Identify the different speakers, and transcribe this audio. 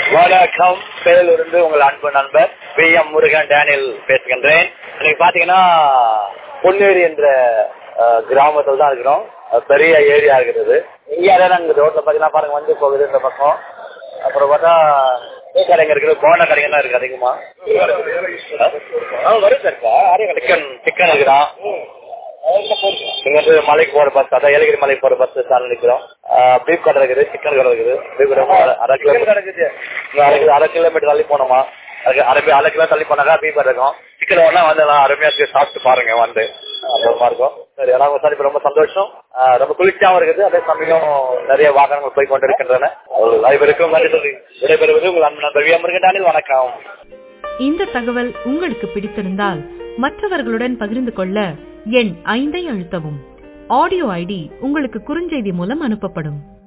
Speaker 1: வணக்கம் பேரிலிருந்து உங்கள் அன்பு நண்பர் பி எம் முருகன் டேனியல் பேசுகின்றேன் இன்னைக்கு பாத்தீங்கன்னா பொன்னேரி என்ற அஹ், கிராமத்துல தான் இருக்கிறோம் அஹ், பெரிய ஏரியா இருக்குது இங்க அங்க ரோட்ல பாத்தீங்கன்னா பாருங்க வண்டி போகுது இந்த பக்கம் அப்புறம் பார்த்தா டீ கடைங்க இருக்குது போன கடைங்க தான் இருக்கு அதிகமா வருது இருக்கா சிக்கன் சிக்கன் இருக்குதான் இங்க வந்து மலைக்கு போற பஸ் அதான் ஏலகிரி மலைக்கு போற பஸ் ஸ்டாண்ட் நிக்கிறோம் பீஃப் கடை இருக்குது சிக்கன் கடை இருக்குது பீஃப் கடை அரை கிலோமீட்டர் இங்க அரை கிலோ அரை கிலோமீட்டர் தள்ளி போனோமா அதுக்கு அரை கிலோ- அரை கிலோ தள்ளி போனாக்கா பீஃப் கடை இருக்கும் சிக்கன் ஒண்ணா வந்து நல்லா அருமையா இருக்கு சாப்பிட்டு பாருங்க வந்து அப்புறமா இருக்கும் சரி ஆனால் உங்க சார் ரொம்ப சந்தோஷம் ஆஹ் ரொம்ப குளிர்ச்சியாவும் இருக்குது அதே சமயம் நிறைய வாகனங்கள் போய் கொண்டு இருக்கின்றன அனைவருக்கும் நன்றி சொல்லி விடைபெறுவது உங்கள் அன்பு நண்பர் வி. எம். முருகன் டேனியல் வணக்கம்
Speaker 2: இந்த தகவல் உங்களுக்கு பிடித்திருந்தால் மற்றவர்களுடன் பகிர்ந்து கொள்ள எண் ஐந்தை அழுத்தவும் ஆடியோ ஐடி உங்களுக்கு குறுஞ்செய்தி மூலம் அனுப்பப்படும்